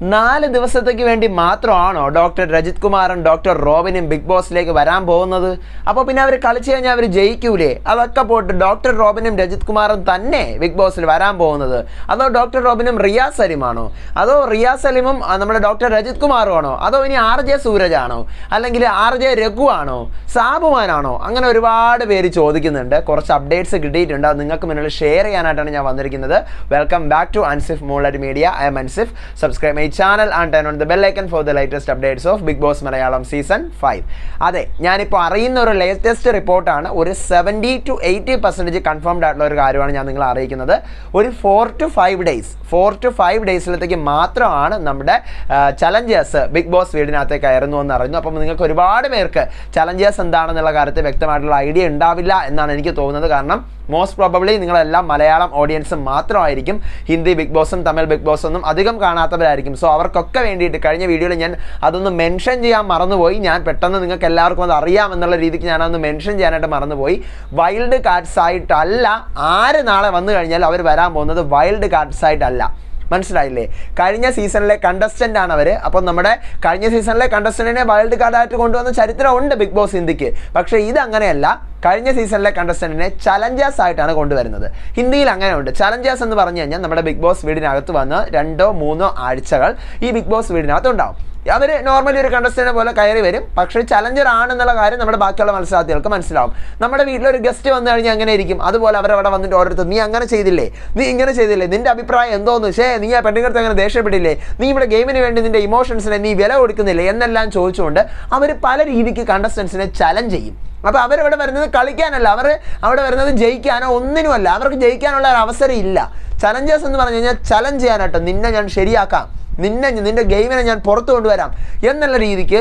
നാല് ദിവസത്തേക്ക് വേണ്ടി മാത്രമാണോ ഡോക്ടർ രജിത് കുമാറും ഡോക്ടർ റോബിനും ബിഗ് ബോസിലേക്ക് വരാൻ പോകുന്നത് അപ്പോൾ പിന്നെ അവർ കളിച്ചു കഴിഞ്ഞാൽ അവർ ജയിക്കൂലേ അതൊക്കെ പോയിട്ട് ഡോക്ടർ റോബിനും രജിത് കുമാറും തന്നെ ബിഗ് ബോസിൽ വരാൻ പോകുന്നത് അതോ ഡോക്ടർ റോബിനും റിയാസ് സലീമാണോ അതോ റിയാസ് സലീമും ആ, നമ്മുടെ ഡോക്ടർ രജിത് കുമാറും ആണോ അതോ ഇനി ആർ ജെ സൂരജ് ആണോ അല്ലെങ്കിൽ ആർ ജെ രഘു ആണോ സാബുമാനാണോ അങ്ങനെ ഒരുപാട് പേര് ചോദിക്കുന്നുണ്ട് കുറച്ച് അപ്ഡേറ്റ്സ് കിട്ടിയിട്ടുണ്ട് അത് നിങ്ങൾക്ക് മുന്നിൽ ഷെയർ ചെയ്യാനായിട്ടാണ് ഞാൻ വന്നിരിക്കുന്നത് welcome back to Ansif Moolat media I M Ansif subscribe my channel and turn on the bell icon for the latest updates of Bigg Boss Malayalam season five അതെ ഞാനിപ്പോൾ അറിയുന്ന ഒരു ലേറ്റസ്റ്റ് റിപ്പോർട്ടാണ് ഒരു seventy to eighty percentage confirmed ആയിട്ടുള്ള ഒരു കാര്യമാണ് ഞാൻ നിങ്ങളെ അറിയിക്കുന്നത് ഒരു four to five days four to five ഡേയ്സിലത്തേക്ക് മാത്രമാണ് നമ്മുടെ ചലഞ്ചേഴ്സ് ബിഗ് ബോസ് വീടിനകത്തേക്ക് കയറുന്നു എന്ന് അറിയുന്നു അപ്പം നിങ്ങൾക്ക് ഒരുപാട് പേർക്ക് ചലഞ്ചേഴ്സ് എന്താണെന്നുള്ള കാര്യത്തിൽ വ്യക്തമായിട്ടുള്ള ഐഡിയ ഉണ്ടാവില്ല എന്നാണ് എനിക്ക് തോന്നുന്നത് കാരണം മോസ്റ്റ് പ്രോബബ്ലി നിങ്ങളെല്ലാം മലയാളം ഓഡിയൻസ് മാത്രമായിരിക്കും ഹിന്ദി ബിഗ് ബോസും തമിഴ് ബിഗ് ബോസും ഒന്നും അധികം കാണാത്തവരായിരിക്കും സോ അവർക്കൊക്കെ വേണ്ടിയിട്ട് കഴിഞ്ഞ വീഡിയോയിൽ ഞാൻ അതൊന്ന് മെൻഷൻ ചെയ്യാൻ മറന്നുപോയി ഞാൻ പെട്ടെന്ന് നിങ്ങൾക്ക് എല്ലാവർക്കും അത് അറിയാം എന്നുള്ള രീതിക്ക് ഞാനതൊന്ന് മെൻഷൻ ചെയ്യാനായിട്ട് മറന്നുപോയി വൈൽഡ് കാർഡ്സ് ആയിട്ടല്ല ആര് നാളെ വന്നു കഴിഞ്ഞാൽ അവർ വരാൻ പോകുന്നത് വൈൽഡ് കാർഡ്സ് ആയിട്ടല്ല മനസ്സിലായില്ലേ കഴിഞ്ഞ സീസണിലെ കണ്ടസ്റ്റൻ്റ് ആണ് അവർ അപ്പം നമ്മുടെ കഴിഞ്ഞ സീസണിലെ കണ്ടസ്റ്റൻറ്റിനെ വൈൽഡ് കാർഡായിട്ട് കൊണ്ടുവന്ന ചരിത്രമുണ്ട് ബിഗ് ബോസ് ഹിന്ദിക്ക് പക്ഷേ ഇത് അങ്ങനെയല്ല കഴിഞ്ഞ സീസണിലെ കണ്ടസ്റ്റൻറ്റിനെ ചലഞ്ചേഴ്സ് ആയിട്ടാണ് കൊണ്ടുവരുന്നത് ഹിന്ദിയിൽ അങ്ങനെയുണ്ട് ചലഞ്ചേഴ്സ് എന്ന് പറഞ്ഞു കഴിഞ്ഞാൽ നമ്മുടെ ബിഗ് ബോസ് വീടിനകത്ത് വന്ന് രണ്ടോ മൂന്നോ ആഴ്ചകൾ ഈ ബിഗ് ബോസ് വീടിനകത്ത് ഉണ്ടാവും അവർ നോർമലി ഒരു കണ്ടസ്റ്റൻറ്റിനെ പോലെ കയറി വരും പക്ഷേ ചലഞ്ചർ ആണെന്നുള്ള കാര്യം നമ്മുടെ ബാക്കിയുള്ള മത്സരാർത്ഥികൾക്ക് മനസ്സിലാവും നമ്മുടെ വീട്ടിലൊരു ഗസ്റ്റ് വന്നു കഴിഞ്ഞാൽ അങ്ങനെ ഇരിക്കും അതുപോലെ അവരവിടെ വന്നിട്ട് ഓരോരുത്തർ നീ അങ്ങനെ ചെയ്തില്ലേ നീ ഇങ്ങനെ ചെയ്തില്ലേ നിന്റെ അഭിപ്രായം എന്തോന്ന് ശേ നീ ആ പെണ്ണുങ്ങൾക്ക് അങ്ങനെ ദേഷ്യപ്പെട്ടില്ലേ നീ ഇവിടെ ഗെയിമിന് വേണ്ടി നിന്റെ ഇമോഷൻസിനെ നീ വില കൊടുക്കുന്നില്ലേ എന്നെല്ലാം ചോദിച്ചുകൊണ്ട് അവർ പല രീതിക്ക് കണ്ടസ്റ്റൻസിനെ ചലഞ്ച് ചെയ്യും അപ്പോൾ അവരവിടെ വരുന്നത് കളിക്കാനല്ല അവർ അവിടെ വരുന്നത് ജയിക്കാനോ ഒന്നിനുമല്ല അവർക്ക് ജയിക്കാനുള്ള ഒരു അവസരം ഇല്ല ചലഞ്ചേഴ്സ് എന്ന് പറഞ്ഞു കഴിഞ്ഞാൽ ചലഞ്ച് ചെയ്യാനായിട്ട് നിന്നെ ഞാൻ ശരിയാക്കാം നിന്നെ നിന്റെ ഗെയിമിനെ ഞാൻ പുറത്തു കൊണ്ടുവരാം എന്നുള്ള രീതിക്ക്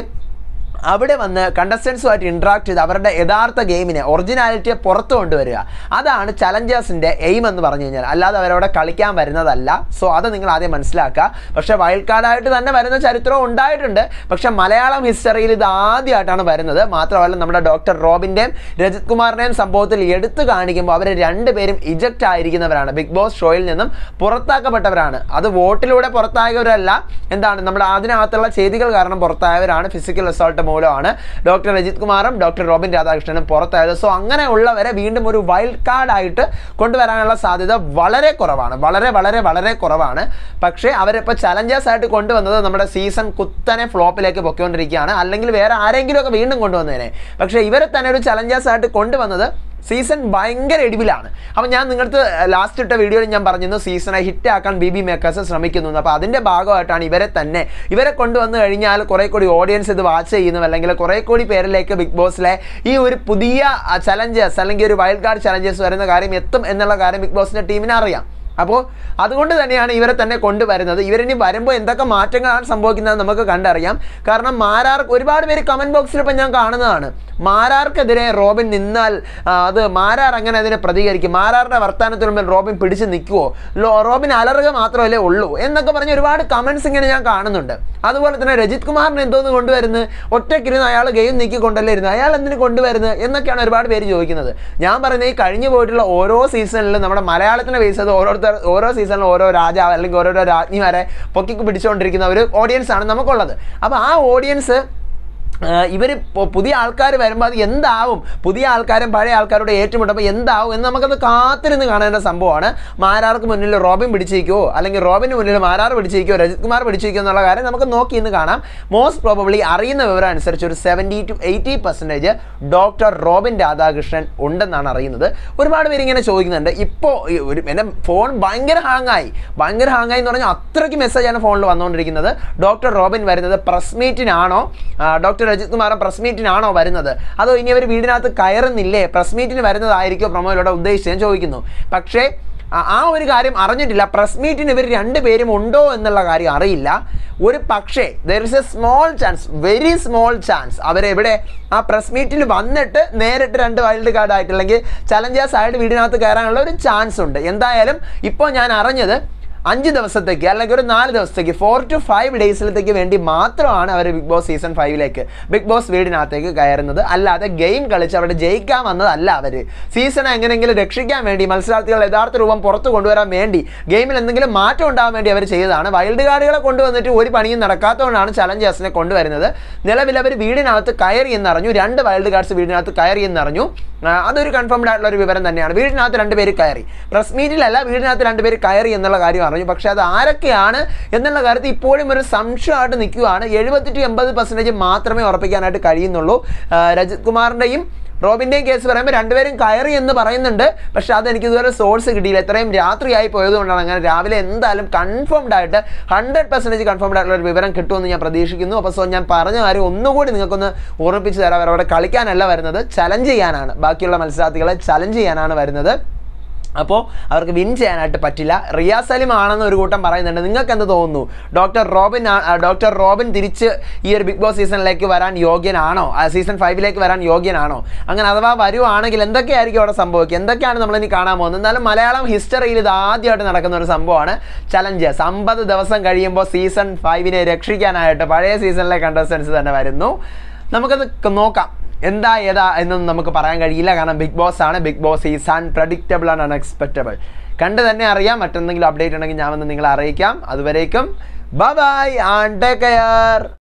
അവിടെ വന്ന് കണ്ടസ്റ്റൻസുമായിട്ട് ഇൻട്രാക്ട് ചെയ്ത് അവരുടെ യഥാർത്ഥ ഗെയിമിനെ ഒറിജിനാലിറ്റിയെ പുറത്തു കൊണ്ടുവരിക അതാണ് ചലഞ്ചേഴ്സിൻ്റെ എയിം എന്ന് പറഞ്ഞു കഴിഞ്ഞാൽ അല്ലാതെ അവരവിടെ കളിക്കാൻ വരുന്നതല്ല സോ അത് നിങ്ങൾ ആദ്യം മനസ്സിലാക്കുക പക്ഷേ വൈൽഡ് കാർഡായിട്ട് തന്നെ വരുന്ന ചരിത്രവും ഉണ്ടായിട്ടുണ്ട് പക്ഷേ മലയാളം ഹിസ്റ്ററിയിൽ ഇത് ആദ്യമായിട്ടാണ് വരുന്നത് മാത്രമല്ല നമ്മുടെ ഡോക്ടർ റോബിൻ്റെയും രജിത് കുമാറിൻ്റെയും സംഭവത്തിൽ എടുത്തു കാണിക്കുമ്പോൾ അവർ രണ്ടുപേരും ഇജക്റ്റ് ആയിരിക്കുന്നവരാണ് ബിഗ് ബോസ് ഷോയിൽ നിന്നും പുറത്താക്കപ്പെട്ടവരാണ് അത് വോട്ടിലൂടെ പുറത്തായവരല്ല എന്താണ് നമ്മുടെ അതിനകത്തുള്ള ചെയ്തികൾ കാരണം പുറത്തായവരാണ് ഫിസിക്കൽ അസോൾട്ട് മൂലമാണ് ഡോക്ടർ രജിത് കുമാറും ഡോക്ടർ റോബിൻ രാധാകൃഷ്ണനും പുറത്തായത് സോ അങ്ങനെയുള്ളവരെ വീണ്ടും ഒരു വൈൽഡ് കാർഡായിട്ട് കൊണ്ടുവരാനുള്ള സാധ്യത വളരെ കുറവാണ് വളരെ വളരെ വളരെ കുറവാണ് പക്ഷേ അവരിപ്പോൾ ചലഞ്ചേഴ്സ് ആയിട്ട് കൊണ്ടുവന്നത് നമ്മുടെ സീസൺ കുത്തനെ ഫ്ലോപ്പിലേക്ക് പൊയ്ക്കൊണ്ടിരിക്കുകയാണ് അല്ലെങ്കിൽ വേറെ ആരെങ്കിലുമൊക്കെ വീണ്ടും കൊണ്ടുവന്നേനെ പക്ഷേ ഇവരെ തന്നെ ഒരു ചലഞ്ചേഴ്സ് ആയിട്ട് കൊണ്ടുവന്നത് സീസൺ ഭയങ്കര എടിവിലാണ് അപ്പം ഞാൻ നിങ്ങൾക്ക് ലാസ്റ്റ് ഇട്ട വീഡിയോയിൽ ഞാൻ പറഞ്ഞിരുന്നു സീസണെ ഹിറ്റാക്കാൻ ബി ബി മേക്കേഴ്സ് ശ്രമിക്കുന്നു എന്ന്. അപ്പോൾ അതിൻ്റെ ഭാഗമായിട്ടാണ് ഇവരെ തന്നെ ഇവരെ കൊണ്ടുവന്നു കഴിഞ്ഞാൽ കുറേ കൂടി ഓഡിയൻസ് ഇത് വാച്ച് ചെയ്യുന്നു അല്ലെങ്കിൽ കുറേ കൂടി പേരിലേക്ക് ബിഗ് ബോസിലെ ഈ ഒരു പുതിയ ചലഞ്ചേഴ്സ് അല്ലെങ്കിൽ ഒരു വൈൽഡ് കാർഡ് ചലഞ്ചേഴ്സ് വരുന്ന കാര്യം എത്തും എന്നുള്ള കാര്യം ബിഗ് ബോസിൻ്റെ ടീമിന് അറിയാം അപ്പോൾ അതുകൊണ്ട് തന്നെയാണ് ഇവരെ തന്നെ കൊണ്ടുവരുന്നത് ഇവരിനി വരുമ്പോൾ എന്തൊക്കെ മാറ്റങ്ങളാണ് സംഭവിക്കുന്നത് നമുക്ക് കണ്ടറിയാം കാരണം മാരാർ ഒരുപാട് പേര് കമൻറ്റ് ബോക്സിൽ ഇപ്പം ഞാൻ കാണുന്നതാണ് മാരാർക്കെതിരെ റോബിൻ നിന്നാൽ ആ, അത് മാരാർ അങ്ങനെ അതിനെ പ്രതികരിക്കും മാരാറിൻ്റെ വർത്തമാനത്തിന് മുമ്പിൽ റോബിൻ പിടിച്ച് നിൽക്കുമോ ലോ റോബിൻ അലറുക മാത്രമല്ലേ ഉള്ളൂ എന്നൊക്കെ പറഞ്ഞ് ഒരുപാട് കമൻറ്റ്സ് ഇങ്ങനെ ഞാൻ കാണുന്നുണ്ട് അതുപോലെ തന്നെ രജിത് കുമാറിന് എന്തോന്ന് കൊണ്ടുവരുന്നത് ഒറ്റയ്ക്കിരുന്ന് അയാൾ ഗെയിം നീക്കിക്കൊണ്ടല്ലേ ഇരുന്നത് അയാൾ എന്തിനു കൊണ്ടുവരുന്നത് എന്നൊക്കെയാണ് ഒരുപാട് പേര് ചോദിക്കുന്നത് ഞാൻ പറയുന്നത് ഈ കഴിഞ്ഞു പോയിട്ടുള്ള ഓരോ സീസണിലും നമ്മുടെ മലയാളത്തിനെ ബേസ് ചെയ്ത് ഓരോരുത്തർ ഓരോ സീസണിലും ഓരോ രാജാവ് അല്ലെങ്കിൽ ഓരോരോ രാജ്ഞിമാരെ പൊക്കി പിടിച്ചുകൊണ്ടിരിക്കുന്ന ഒരു ഓഡിയൻസ് ആണ് നമുക്കുള്ളത് അപ്പോൾ ആ ഓഡിയൻസ് ഇവർ പുതിയ ആൾക്കാർ വരുമ്പോൾ അത് എന്താവും പുതിയ ആൾക്കാരും പഴയ ആൾക്കാരോട് ഏറ്റുമുട്ടുമ്പോൾ എന്താവും എന്ന് നമുക്കത് കാത്തിരുന്ന് കാണേണ്ട സംഭവമാണ് മാരാർക്ക് മുന്നിൽ റോബിൻ പിടിച്ചിരിക്കുമോ അല്ലെങ്കിൽ റോബിന് മുന്നിൽ മാരാർ പിടിച്ചിരിക്കുമോ രജിത് കുമാർ പിടിച്ചിരിക്കുമോ എന്നുള്ള കാര്യം നമുക്ക് നോക്കി ഇന്ന് കാണാം മോസ്റ്റ് പ്രോബബ്ലി അറിയുന്ന വിവരം അനുസരിച്ച് ഒരു seventy to eighty percentage doctor Robin Radhakrishnan ഉണ്ടെന്നാണ് അറിയുന്നത് ഒരുപാട് പേര് ഇങ്ങനെ ചോദിക്കുന്നുണ്ട് ഇപ്പോൾ ഒരു എൻ്റെ ഫോൺ ഭയങ്കര ഹാങ്ങായി ഭയങ്കര ഹാങ്ങായി എന്ന് പറഞ്ഞാൽ അത്രയ്ക്ക് മെസ്സേജാണ് ഫോണിൽ വന്നുകൊണ്ടിരിക്കുന്നത് ഡോക്ടർ റോബിൻ വരുന്നത് പ്രസ് മീറ്റിനാണോ ഡോക്ടർ രജിത് കുമാറും പ്രസ് മീറ്റിനാണോ വരുന്നത് അതോ ഇനി അവർ വീടിനകത്ത് കയറുന്നില്ലേ പ്രസ് മീറ്റിന് വരുന്നതായിരിക്കും പ്രൊമോയിലൂടെ ഉദ്ദേശിച്ച് ഞാൻ ചോദിക്കുന്നു പക്ഷേ ആ- ആ ഒരു കാര്യം അറിഞ്ഞിട്ടില്ല പ്രസ് മീറ്റിന് ഇവർ രണ്ടുപേരും ഉണ്ടോ എന്നുള്ള കാര്യം അറിയില്ല ഒരു പക്ഷേ there is a small chance very small chance അവരെവിടെ ആ പ്രസ് മീറ്റിൽ വന്നിട്ട് നേരിട്ട് രണ്ട് വൈൽഡ് കാർഡ് ആയിട്ട് അല്ലെങ്കിൽ ചലഞ്ചേഴ്സ് ആയിട്ട് വീടിനകത്ത് കയറാനുള്ള ഒരു ചാൻസ് ഉണ്ട് എന്തായാലും ഇപ്പോൾ ഞാൻ അറിഞ്ഞത് അഞ്ച് ദിവസത്തേക്ക് അല്ലെങ്കിൽ ഒരു നാല് ദിവസത്തേക്ക് ഫോർ ടു ഫൈവ് ഡേയ്സിലത്തേക്ക് വേണ്ടി മാത്രമാണ് അവർ ബിഗ് ബോസ് സീസൺ ഫൈവിലേക്ക് ബിഗ് ബോസ് വീടിനകത്തേക്ക് കയറുന്നത് അല്ലാതെ ഗെയിം കളിച്ച് അവിടെ ജയിക്കാൻ വന്നതല്ല അവർ സീസണെ എങ്ങനെയെങ്കിലും രക്ഷിക്കാൻ വേണ്ടി മത്സരാർത്ഥികൾ യഥാർത്ഥ രൂപം പുറത്ത് കൊണ്ടുവരാൻ വേണ്ടി ഗെയിമിൽ എന്തെങ്കിലും മാറ്റം ഉണ്ടാകാൻ വേണ്ടി അവർ ചെയ്തതാണ് വൈൽഡ് കാർഡുകളെ കൊണ്ടുവന്നിട്ട് ഒരു പണിയും നടക്കാത്തതുകൊണ്ടാണ് ചലഞ്ചേഴ്സിനെ കൊണ്ടുവരുന്നത് നിലവിൽ അവർ വീടിനകത്ത് കയറി എന്നറിഞ്ഞു രണ്ട് വൈൽഡ് കാർഡ്സ് വീടിനകത്ത് കയറി എന്നറിഞ്ഞു ആ, അതൊരു കൺഫേംഡ് ആയിട്ടുള്ള ഒരു വിവരം തന്നെയാണ് വീടിനകത്ത് രണ്ടുപേര് കയറി പ്രസ് മീറ്റിലല്ല വീടിനകത്ത് രണ്ടുപേര് കയറി എന്നുള്ള കാര്യം അറിഞ്ഞു പക്ഷേ അത് ആരൊക്കെയാണ് എന്നുള്ള കാര്യത്തിൽ ഇപ്പോഴും ഒരു സംശയമായിട്ട് നിൽക്കുകയാണ് എഴുപത്തി ടു എൺപത് പെർസെൻറ്റേജ് മാത്രമേ ഉറപ്പിക്കാനായിട്ട് കഴിയുന്നുള്ളൂ ആ, രജിത് കുമാറിൻ്റെയും റോബിൻ്റെയും കേസ് പറയുമ്പോൾ രണ്ടുപേരും കയറി എന്ന് പറയുന്നുണ്ട് പക്ഷേ അതെനിക്ക് ഇതുവരെ സോഴ്സ് കിട്ടിയില്ല എത്രയും രാത്രിയായി പോയതുകൊണ്ടാണ് അങ്ങനെ രാവിലെ എന്തായാലും കൺഫേംഡ് ആയിട്ട് ഹൺഡ്രഡ് പെർസെൻറ്റേജ് കൺഫേംഡ് ആയിട്ടുള്ള ഒരു വിവരം കിട്ടുമെന്ന് ഞാൻ പ്രതീക്ഷിക്കുന്നു അപ്പോൾ സോ ഞാൻ പറഞ്ഞ കാര്യം ഒന്നുകൂടി നിങ്ങൾക്കൊന്ന് ഓർമ്മിപ്പിച്ച് തരാം അവരവിടെ കളിക്കാനല്ല വരുന്നത് ചലഞ്ച് ചെയ്യാനാണ് ബാക്കിയുള്ള മത്സരാർത്ഥികളെ ചലഞ്ച് ചെയ്യാനാണ് വരുന്നത് അപ്പോൾ അവർക്ക് വിൻ ചെയ്യാനായിട്ട് പറ്റില്ല റിയാസ് സലിം ആണെന്ന് ഒരു കൂട്ടം പറയുന്നുണ്ട് നിങ്ങൾക്ക് എന്ത് തോന്നുന്നു ഡോക്ടർ റോബിൻ ആ- ആ, ഡോക്ടർ റോബിൻ തിരിച്ച് ഈ ഒരു ബിഗ് ബോസ് സീസണിലേക്ക് വരാൻ യോഗ്യനാണോ ആ സീസൺ ഫൈവിലേക്ക് വരാൻ യോഗ്യനാണോ അങ്ങനെ അഥവാ വരുവാണെങ്കിൽ എന്തൊക്കെയായിരിക്കും അവിടെ സംഭവിക്കുക എന്തൊക്കെയാണ് നമ്മളിനി കാണാൻ പോകുന്നത് എന്നാലും മലയാളം ഹിസ്റ്ററിയിൽ ഇത് ആദ്യമായിട്ട് നടക്കുന്ന ഒരു സംഭവമാണ് ചലഞ്ചേഴ്സ് അമ്പത് ദിവസം കഴിയുമ്പോൾ സീസൺ ഫൈവിനെ രക്ഷിക്കാനായിട്ട് പഴയ സീസണിലെ കണ്ടസ്റ്റൻസ് തന്നെ വരുന്നു നമുക്കത് ക- നോക്കാം എന്താ ഏതാ എന്നൊന്നും നമുക്ക് പറയാൻ കഴിയില്ല കാരണം ബിഗ് ബോസ് ആണ് Bigg Boss is unpredictable and unexpectable കണ്ട് തന്നെ അറിയാം മറ്റെന്തെങ്കിലും അപ്ഡേറ്റ് ഉണ്ടെങ്കിൽ ഞാൻ വന്ന് നിങ്ങളെ അറിയിക്കാം അതുവരേക്കും ബൈ ആൻഡ് ടേക്ക് കെയർ